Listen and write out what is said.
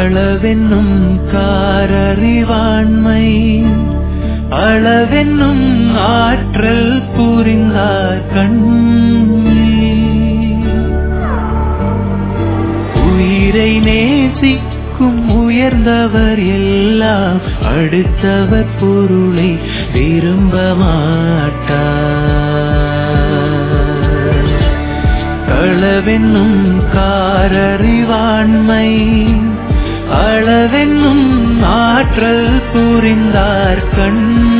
அளவென்னும் காரறிவாண்மை அளவென்னும் ஆற்றல் புரிந்தார் கண்ணி உயிரை நேசிக்கும் உயர்ந்தவர் எல்லாம் அடுத்தவர் பொருளை விரும்ப மாட்டார் களவென்னும் காரறிவாண்மை அளவென்னும் ஆற்றல் புரிந்தார் கண்